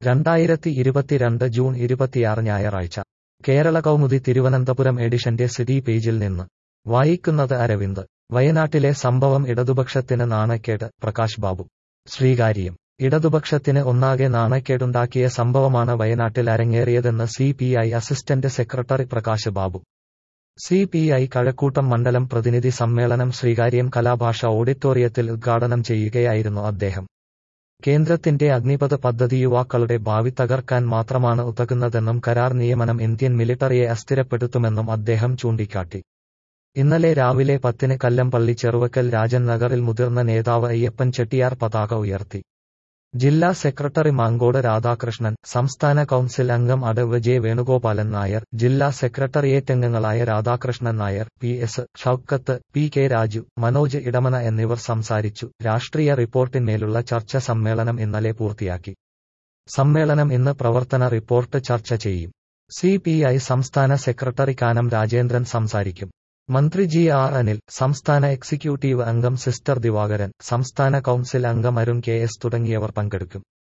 രണ്ടായിരത്തി ഇരുപത്തിരണ്ട് ജൂൺ ഇരുപത്തിയാറ് ഞായറാഴ്ച കേരള കൗമുദി തിരുവനന്തപുരം എഡിഷന്റെ സിറ്റി പേജിൽ നിന്ന് വായിക്കുന്നത് അരവിന്ദ് വയനാട്ടിലെ സംഭവം ഇടതുപക്ഷത്തിന് നാണക്കേട് പ്രകാശ് ബാബു ശ്രീകാര്യം ഇടതുപക്ഷത്തിന് ഒന്നാകെ നാണക്കേടുണ്ടാക്കിയ സംഭവമാണ് വയനാട്ടിൽ അരങ്ങേറിയതെന്ന് C P I assistant secretary Prakash Babu C P I Kazhakkoottam മണ്ഡലം പ്രതിനിധി സമ്മേളനം ശ്രീകാര്യം കലാഭാഷ ഓഡിറ്റോറിയത്തിൽ ഉദ്ഘാടനം ചെയ്യുകയായിരുന്നു അദ്ദേഹം കേന്ദ്രത്തിന്റെ അഗ്നിപഥ പദ്ധതി യുവാക്കളുടെ ഭാവി തകർക്കാൻ മാത്രമാണ് ഉതകുന്നതെന്നും കരാർ നിയമനം ഇന്ത്യൻ മിലിട്ടറിയെ അസ്ഥിരപ്പെടുത്തുമെന്നും അദ്ദേഹം ചൂണ്ടിക്കാട്ടി ഇന്നലെ രാവിലെ പത്തിന് കല്ലമ്പള്ളി ചെറുവക്കൽ രാജൻ നഗറിൽ മുതിർന്ന നേതാവ് അയ്യപ്പൻ ചെട്ടിയാർ പതാക ഉയർത്തി ജില്ലാ സെക്രട്ടറി മാങ്കോട് രാധാകൃഷ്ണൻ സംസ്ഥാന കൌൺസിൽ അംഗം അടവ് ജെ വേണുഗോപാലൻ നായർ ജില്ലാ സെക്രട്ടറിയേറ്റ് അംഗങ്ങളായ Radhakrishnan Nair P S Shoukath P K Raju Manoj Edamana എന്നിവർ സംസാരിച്ചു രാഷ്ട്രീയ റിപ്പോർട്ടിന്മേലുള്ള ചർച്ച സമ്മേളനം ഇന്നലെ പൂർത്തിയാക്കി സമ്മേളനം ഇന്ന് പ്രവർത്തന റിപ്പോർട്ട് ചർച്ച ചെയ്യും സി പി ഐ സംസ്ഥാന സെക്രട്ടറി കാനം രാജേന്ദ്രൻ സംസാരിക്കും മന്ത്രി ജി ആർ അനിൽ സംസ്ഥാന എക്സിക്യൂട്ടീവ് അംഗം സിസ്റ്റർ ദിവാകരൻ സംസ്ഥാന കൌൺസിൽ അംഗം അരുൺ കെ എസ് തുടങ്ങിയവർ പങ്കെടുക്കും